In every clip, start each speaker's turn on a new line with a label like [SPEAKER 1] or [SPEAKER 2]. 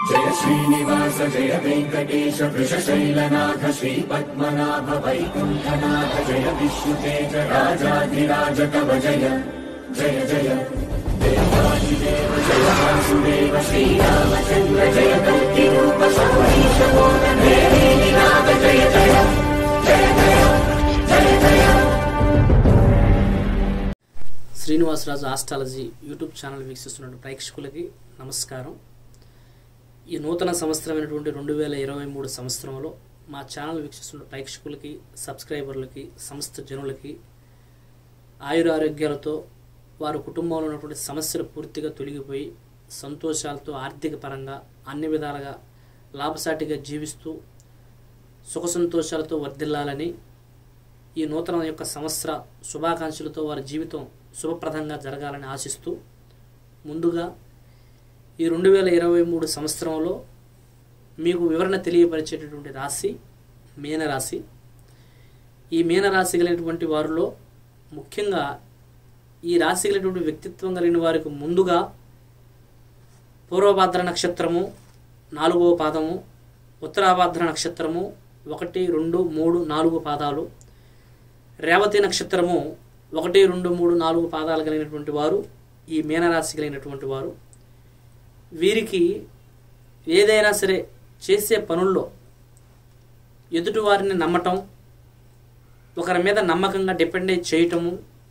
[SPEAKER 1] जय श्रीनिवास जय वेङ्कटेश वृषशैलनाथ श्रीपद्मनाभ वैकुण्ठनाथ जय विष्णुतेज राजाधिराज तव जय जय जय देवादिदेव जय वासुदेव श्रीरामचन्द्र जय कल्किरूप शौरीश मोदन देवीनाथ जय जय जय जय जय जय
[SPEAKER 2] శ్రీనివాసరాజు ఆస్ట్రాలజీ యూట్యూబ్ ఛానల్ వీక్షిస్తున్న ప్రేక్షకులకి నమస్కారం ఈ నూతన సంవత్సరమైనటువంటి రెండు వేల ఇరవై మూడు సంవత్సరంలో మా ఛానల్ వీక్షిస్తున్న ప్రేక్షకులకి సబ్స్క్రైబర్లకి సంస్థ జనులకి ఆయురారోగ్యాలతో వారి కుటుంబంలో ఉన్నటువంటి సమస్యలు పూర్తిగా తొలగిపోయి సంతోషాలతో ఆర్థిక పరంగా అన్ని విధాలుగా లాభసాటిగా జీవిస్తూ సుఖ సంతోషాలతో వర్ధిల్లాలని ఈ నూతన యొక్క సంవత్సర శుభాకాంక్షలతో వారి జీవితం శుభప్రదంగా జరగాలని ఆశిస్తూ ముందుగా ఈ రెండు వేల ఇరవై మూడు సంవత్సరంలో మీకు వివరణ తెలియపరిచేటటువంటి రాశి మీనరాశి ఈ మీనరాశి కలిగినటువంటి వారిలో ముఖ్యంగా ఈ రాశి కలిగినటువంటి వ్యక్తిత్వం కలిగిన వారికి ముందుగా పూర్వభాద్ర నక్షత్రము నాలుగవ పాదము ఉత్తరాభాద్ర నక్షత్రము ఒకటి రెండు మూడు నాలుగు పాదాలు రేవతి నక్షత్రము ఒకటి రెండు మూడు నాలుగు పాదాలు కలిగినటువంటి వారు ఈ మీనరాశి కలిగినటువంటి వారు వీరికి ఏదైనా సరే చేసే పనుల్లో ఎదుటి వారిని నమ్మటం ఒకరి మీద నమ్మకంగా డిపెండ్ అయి చేయటము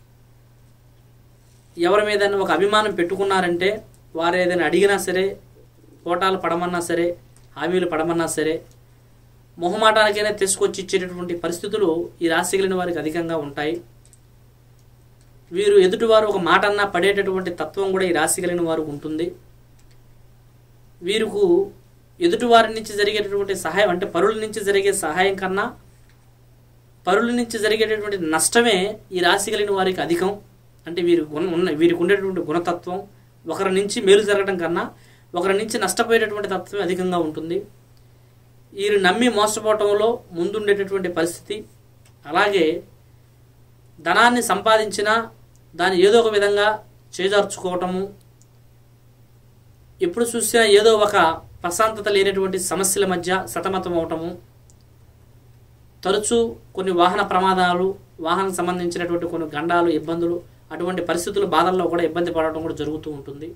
[SPEAKER 2] ఎవరి మీద ఒక అభిమానం పెట్టుకున్నారంటే వారు ఏదైనా అడిగినా సరే కోటాలు పడమన్నా సరే హామీలు పడమన్నా సరే మొహమాటానికైనా తీసుకొచ్చి ఇచ్చేటటువంటి పరిస్థితులు ఈ రాశి కలిగిన వారికి అధికంగా ఉంటాయి వీరు ఎదుటివారు ఒక మాట అన్నా పడేటటువంటి తత్వం కూడా ఈ రాశి కలిగిన వారికి ఉంటుంది వీరికి ఎదుటివారి నుంచి జరిగేటటువంటి సహాయం అంటే పరుల నుంచి జరిగే సహాయం కన్నా పరుల నుంచి జరిగేటటువంటి నష్టమే ఈ రాశి కలిగిన వారికి అధికం అంటే వీరి గుణ ఉన్న వీరికి ఉండేటటువంటి గుణతత్వం ఒకరి నుంచి మేలు జరగడం కన్నా ఒకరి నుంచి నష్టపోయేటటువంటి తత్వం అధికంగా ఉంటుంది వీరు నమ్మి మోసపోవటంలో ముందుండేటటువంటి పరిస్థితి అలాగే ధనాన్ని సంపాదించినా దాన్ని ఏదో ఒక విధంగా చేజార్చుకోవటము ఎప్పుడు చూసినా ఏదో ఒక ప్రశాంతత లేనటువంటి సమస్యల మధ్య సతమతం అవటము తరచూ కొన్ని వాహన ప్రమాదాలు వాహనం సంబంధించినటువంటి కొన్ని గండాలు ఇబ్బందులు అటువంటి పరిస్థితులు బాధల్లో కూడా ఇబ్బంది పడటం కూడా జరుగుతూ ఉంటుంది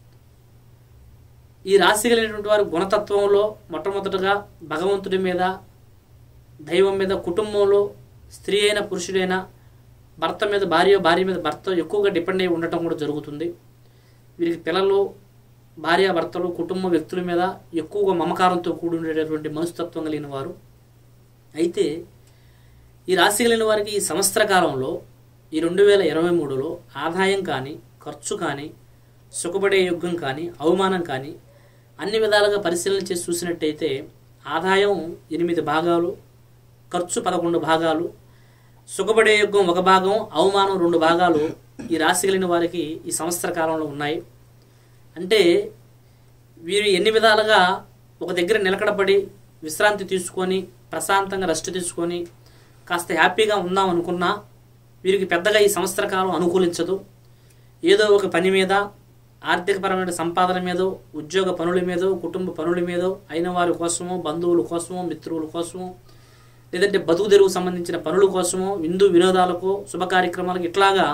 [SPEAKER 2] ఈ రాశి కలిగినటువంటి వారి గుణతత్వంలో మొట్టమొదటగా భగవంతుడి మీద దైవం మీద కుటుంబంలో స్త్రీ అయిన పురుషుడైనా భర్త మీద భార్య భార్య మీద భర్త ఎక్కువగా డిపెండ్ అయి ఉండటం కూడా జరుగుతుంది వీరికి పిల్లలు భార్య భర్తలు కుటుంబ వ్యక్తుల మీద ఎక్కువగా మమకారంతో కూడి ఉండేటటువంటి మనస్తత్వం కలిగిన వారు అయితే ఈ రాశి కలిగిన వారికి ఈ సంవత్సర కాలంలో ఈ రెండు వేల ఇరవై మూడులో ఆదాయం కానీ ఖర్చు కానీ సుఖపడే యుగం కానీ అవమానం కానీ అన్ని విధాలుగా పరిశీలన చేసి చూసినట్టయితే ఆదాయం ఎనిమిది భాగాలు ఖర్చు పదకొండు భాగాలు సుఖపడే యుగం ఒక భాగం అవమానం రెండు భాగాలు ఈ రాశి కలిగిన వారికి ఈ సంవత్సర కాలంలో ఉన్నాయి అంటే వీరు ఎన్ని విధాలుగా ఒక దగ్గర నిలకడపడి విశ్రాంతి తీసుకొని ప్రశాంతంగా రెస్ట్ తీసుకొని కాస్త హ్యాపీగా ఉందాం అనుకున్నా వీరికి పెద్దగా ఈ సంవత్సర కాలం అనుకూలించదు ఏదో ఒక పని మీద ఆర్థికపరమైన సంపాదన మీదో ఉద్యోగ పనుల మీదో కుటుంబ పనుల మీదో అయిన వారి కోసమో బంధువుల కోసమో మిత్రుల కోసమో లేదంటే బతుకు తెరువు సంబంధించిన పనుల కోసమో విందు వినోదాలకు శుభ కార్యక్రమాలకు ఇట్లాగా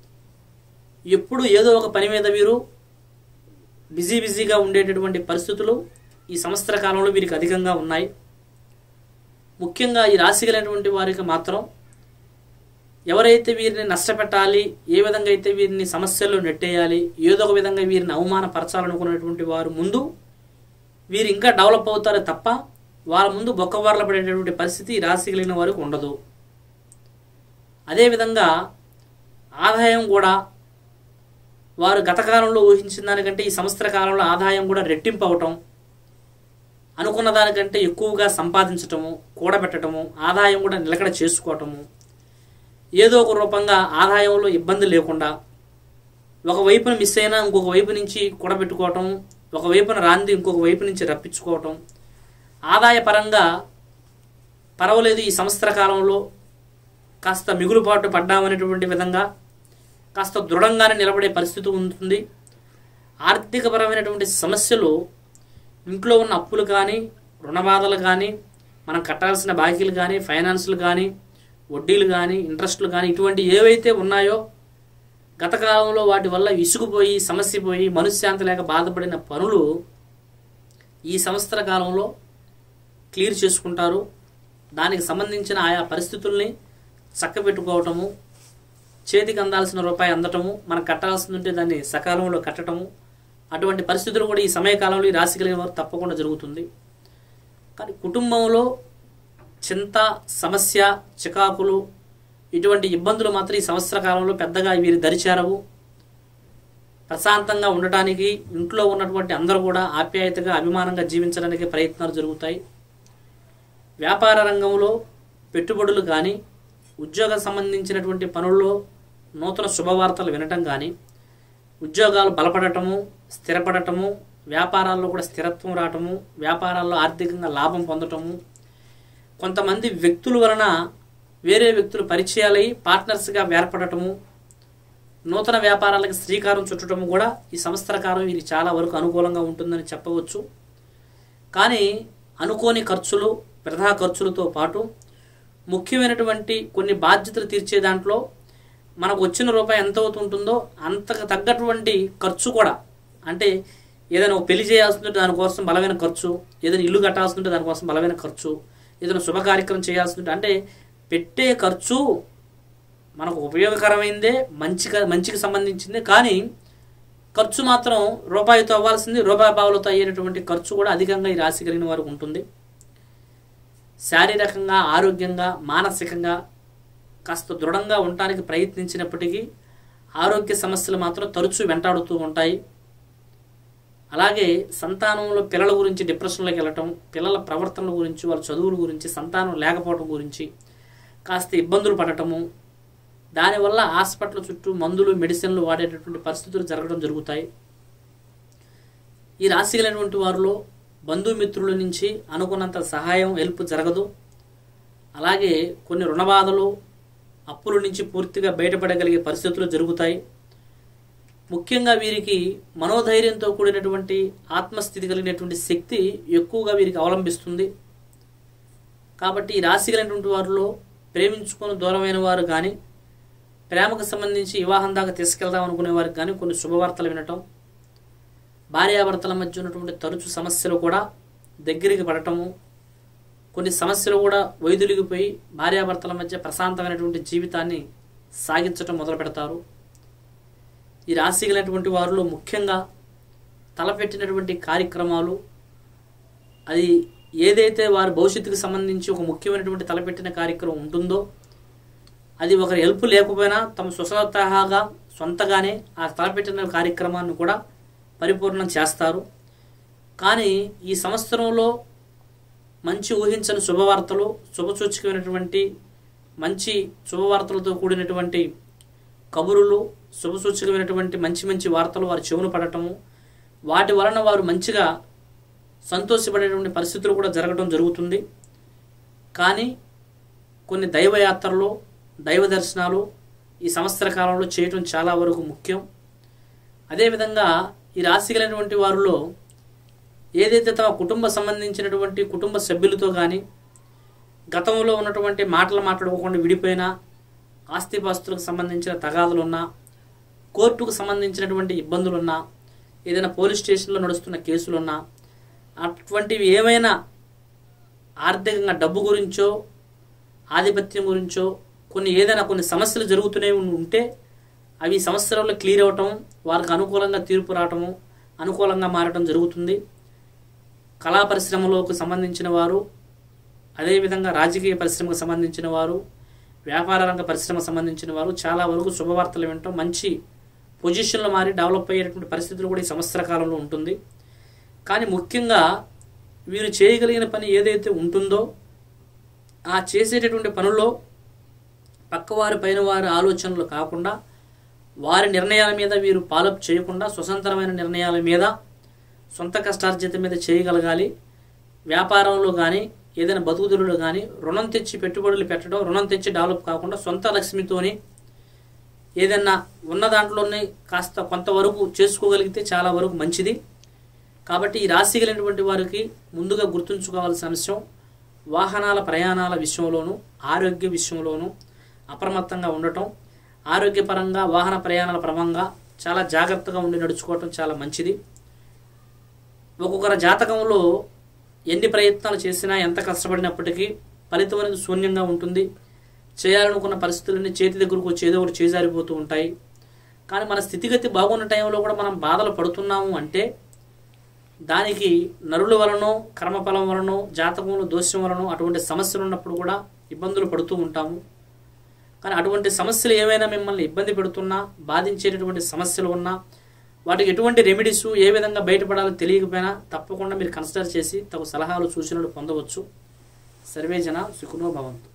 [SPEAKER 2] ఎప్పుడు ఏదో ఒక పని మీద వీరు బిజీ బిజీగా ఉండేటటువంటి పరిస్థితులు ఈ సంవత్సర కాలంలో వీరికి అధికంగా ఉన్నాయి ముఖ్యంగా ఈ రాశి కలిగినటువంటి వారికి మాత్రం ఎవరైతే వీరిని నష్టపెట్టాలి ఏ విధంగా అయితే వీరిని సమస్యల్లో నెట్టేయాలి ఏదో ఒక విధంగా వీరిని అవమానపరచాలనుకున్నటువంటి వారు ముందు వీరు ఇంకా డెవలప్ అవుతారే తప్ప వాళ్ళ ముందు బొక్కవార్ల పడేటటువంటి పరిస్థితి ఈ రాశి కలిగిన వారికి ఉండదు అదేవిధంగా ఆదాయం కూడా వారు గత కాలంలో ఊహించిన దానికంటే ఈ సంవత్సర కాలంలో ఆదాయం కూడా రెట్టింపు అవటం అనుకున్న దానికంటే ఎక్కువగా సంపాదించటము కూడబెట్టడము ఆదాయం కూడా నిలకడ చేసుకోవటము ఏదో ఒక రూపంగా ఆదాయంలో ఇబ్బంది లేకుండా ఒక వైపున మిస్ అయినా ఇంకొక వైపు నుంచి కూడబెట్టుకోవటం ఒక వైపున రాంది ఇంకొక వైపు నుంచి రప్పించుకోవటం ఆదాయపరంగా పర్వాలేదు ఈ సంవత్సర కాలంలో కాస్త మిగులుబాటు పడ్డామనేటువంటి విధంగా కాస్త దృఢంగానే నిలబడే పరిస్థితి ఉంటుంది ఆర్థికపరమైనటువంటి సమస్యలు ఇంట్లో ఉన్న అప్పులు కానీ రుణబాధలు కానీ మనం కట్టాల్సిన బాకీలు కానీ ఫైనాన్సులు కానీ వడ్డీలు కానీ ఇంట్రెస్ట్లు కానీ ఇటువంటి ఏవైతే ఉన్నాయో గత కాలంలో వాటి వల్ల విసుగుపోయి సమస్యపోయి మనశ్శాంతి లేక బాధపడిన పనులు ఈ సంవత్సర కాలంలో క్లియర్ చేసుకుంటారు దానికి సంబంధించిన ఆయా పరిస్థితుల్ని చక్కబెట్టుకోవటము చేతికి అందాల్సిన రూపాయి అందటము మనకు కట్టాల్సి ఉంటే దాన్ని సకాలంలో కట్టడము అటువంటి పరిస్థితులు కూడా ఈ సమయకాలంలో ఈ రాశి కలిగిన వారు తప్పకుండా జరుగుతుంది కానీ కుటుంబంలో చింత సమస్య చికాకులు ఇటువంటి ఇబ్బందులు మాత్రం ఈ సంవత్సర కాలంలో పెద్దగా వీరి దరిచేరవు ప్రశాంతంగా ఉండటానికి ఇంట్లో ఉన్నటువంటి అందరూ కూడా ఆప్యాయతగా అభిమానంగా జీవించడానికి ప్రయత్నాలు జరుగుతాయి వ్యాపార రంగంలో పెట్టుబడులు కానీ ఉద్యోగం సంబంధించినటువంటి పనుల్లో నూతన శుభవార్తలు వినటం కానీ ఉద్యోగాలు బలపడటము స్థిరపడటము వ్యాపారాల్లో కూడా స్థిరత్వం రావటము వ్యాపారాల్లో ఆర్థికంగా లాభం పొందటము కొంతమంది వ్యక్తుల వలన వేరే వ్యక్తులు పరిచయాలై పార్ట్నర్స్గా ఏర్పడటము నూతన వ్యాపారాలకు శ్రీకారం చుట్టడము కూడా ఈ సంవత్సర కాలం వీరికి చాలా వరకు అనుకూలంగా ఉంటుందని చెప్పవచ్చు కానీ అనుకోని ఖర్చులు వృధా ఖర్చులతో పాటు ముఖ్యమైనటువంటి కొన్ని బాధ్యతలు తీర్చే దాంట్లో మనకు వచ్చిన రూపాయి ఎంత అవుతుంటుందో అంతకు తగ్గటువంటి ఖర్చు కూడా అంటే ఏదైనా ఒక పెళ్లి చేయాల్సి ఉంటే దానికోసం బలమైన ఖర్చు ఏదైనా ఇల్లు కట్టాల్సి ఉంటే దానికోసం బలమైన ఖర్చు ఏదైనా శుభ కార్యక్రమం చేయాల్సి ఉంటే అంటే పెట్టే ఖర్చు మనకు ఉపయోగకరమైందే మంచిగా మంచికి సంబంధించింది కానీ ఖర్చు మాత్రం రూపాయితో అవ్వాల్సింది రూపాయి పావులతో అయ్యేటటువంటి ఖర్చు కూడా అధికంగా ఈ రాశి కలిగిన వారికి ఉంటుంది శారీరకంగా ఆరోగ్యంగా మానసికంగా కాస్త దృఢంగా ఉండటానికి ప్రయత్నించినప్పటికీ ఆరోగ్య సమస్యలు మాత్రం తరచూ వెంటాడుతూ ఉంటాయి అలాగే సంతానంలో పిల్లల గురించి డిప్రెషన్లోకి వెళ్ళటం పిల్లల ప్రవర్తనల గురించి వాళ్ళ చదువుల గురించి సంతానం లేకపోవడం గురించి కాస్త ఇబ్బందులు పడటము దానివల్ల హాస్పిటల్ చుట్టూ మందులు మెడిసిన్లు వాడేటటువంటి పరిస్థితులు జరగడం జరుగుతాయి ఈ రాశి కలిగినటువంటి వారిలో బంధుమిత్రుల నుంచి అనుకున్నంత సహాయం హెల్ప్ జరగదు అలాగే కొన్ని రుణబాధలు అప్పుల నుంచి పూర్తిగా బయటపడగలిగే పరిస్థితులు జరుగుతాయి ముఖ్యంగా వీరికి మనోధైర్యంతో కూడినటువంటి ఆత్మస్థితి కలిగినటువంటి శక్తి ఎక్కువగా వీరికి అవలంబిస్తుంది కాబట్టి ఈ రాశి కలిగినటువంటి వారిలో ప్రేమించుకొని దూరమైన వారు కానీ ప్రేమకు సంబంధించి వివాహం దాకా తీసుకెళ్దాం అనుకునే వారికి కానీ కొన్ని శుభవార్తలు వినటం భార్యాభర్తల మధ్య ఉన్నటువంటి తరచు సమస్యలు కూడా దగ్గరికి పడటము కొన్ని సమస్యలు కూడా వైదొలిగిపోయి భార్యాభర్తల మధ్య ప్రశాంతమైనటువంటి జీవితాన్ని సాగించటం మొదలు పెడతారు ఈ రాశి కలిగినటువంటి వారిలో ముఖ్యంగా తలపెట్టినటువంటి కార్యక్రమాలు అది ఏదైతే వారి భవిష్యత్తుకు సంబంధించి ఒక ముఖ్యమైనటువంటి తలపెట్టిన కార్యక్రమం ఉంటుందో అది ఒకరి హెల్ప్ లేకపోయినా తమ స్వతహాగా సొంతగానే ఆ తలపెట్టిన కార్యక్రమాన్ని కూడా పరిపూర్ణం చేస్తారు కానీ ఈ సంవత్సరంలో మంచి ఊహించని శుభవార్తలు శుభసూచకమైనటువంటి మంచి శుభవార్తలతో కూడినటువంటి కబురులు శుభసూచకమైనటువంటి మంచి మంచి వార్తలు వారి చెవును పడటము వాటి వలన వారు మంచిగా సంతోషపడేటువంటి పరిస్థితులు కూడా జరగడం జరుగుతుంది కానీ కొన్ని దైవయాత్రలు దైవ దర్శనాలు ఈ సంవత్సర కాలంలో చేయటం చాలా వరకు ముఖ్యం అదేవిధంగా ఈ రాశి కలిగినటువంటి వారిలో ఏదైతే తమ కుటుంబ సంబంధించినటువంటి కుటుంబ సభ్యులతో కానీ గతంలో ఉన్నటువంటి మాటలు మాట్లాడుకోకుండా విడిపోయినా ఆస్తిపాస్తులకు సంబంధించిన తగాదులున్నా కోర్టుకు సంబంధించినటువంటి ఇబ్బందులున్నా ఏదైనా పోలీస్ స్టేషన్లో నడుస్తున్న కేసులున్నా అటువంటివి ఏమైనా ఆర్థికంగా డబ్బు గురించో ఆధిపత్యం గురించో కొన్ని ఏదైనా కొన్ని సమస్యలు జరుగుతూనే ఉంటే అవి ఈ సంవత్సరంలో క్లియర్ అవ్వటం వారికి అనుకూలంగా తీర్పు రావటము అనుకూలంగా మారటం జరుగుతుంది కళా పరిశ్రమలోకి సంబంధించిన వారు అదేవిధంగా రాజకీయ పరిశ్రమకు సంబంధించిన వారు వ్యాపార రంగ పరిశ్రమకు సంబంధించిన వారు చాలా వరకు శుభవార్తలు వినటం మంచి పొజిషన్లో మారి డెవలప్ అయ్యేటువంటి పరిస్థితులు కూడా ఈ సంవత్సర కాలంలో ఉంటుంది కానీ ముఖ్యంగా వీరు చేయగలిగిన పని ఏదైతే ఉంటుందో ఆ చేసేటటువంటి పనుల్లో పక్కవారి పైన వారి ఆలోచనలు కాకుండా వారి నిర్ణయాల మీద వీరు పాలప్ చేయకుండా స్వతంత్రమైన నిర్ణయాల మీద సొంత కష్టార్జిత మీద చేయగలగాలి వ్యాపారంలో కానీ ఏదైనా బతుకుదురులో కానీ రుణం తెచ్చి పెట్టుబడులు పెట్టడం రుణం తెచ్చి డెవలప్ కాకుండా సొంత లక్ష్మితోని ఏదైనా ఉన్న దాంట్లోనే కాస్త కొంతవరకు చేసుకోగలిగితే చాలా వరకు మంచిది కాబట్టి ఈ రాశి కలిగినటువంటి వారికి ముందుగా గుర్తుంచుకోవాల్సిన అంశం వాహనాల ప్రయాణాల విషయంలోనూ ఆరోగ్య విషయంలోనూ అప్రమత్తంగా ఉండటం ఆరోగ్యపరంగా వాహన ప్రయాణాల పరంగా చాలా జాగ్రత్తగా ఉండి నడుచుకోవటం చాలా మంచిది ఒక్కొక్కరి జాతకంలో ఎన్ని ప్రయత్నాలు చేసినా ఎంత కష్టపడినప్పటికీ ఫలితం అనేది శూన్యంగా ఉంటుంది చేయాలనుకున్న పరిస్థితులన్నీ చేతి దగ్గరకు వచ్చి ఏదో ఒకటి చేజారిపోతూ ఉంటాయి కానీ మన స్థితిగతి బాగున్న టైంలో కూడా మనం బాధలు పడుతున్నాము అంటే దానికి నరుల వలనో కర్మఫలం వలనో జాతకంలో దోషం వలనో అటువంటి సమస్యలు ఉన్నప్పుడు కూడా ఇబ్బందులు పడుతూ ఉంటాము కానీ అటువంటి సమస్యలు ఏవైనా మిమ్మల్ని ఇబ్బంది పెడుతున్నా బాధించేటటువంటి సమస్యలు ఉన్నా వాటికి ఎటువంటి రెమెడీస్ ఏ విధంగా బయటపడాలో తెలియకపోయినా తప్పకుండా మీరు కన్సిడర్ చేసి తగు సలహాలు సూచనలు పొందవచ్చు సర్వే జన సుఖనో భవంతు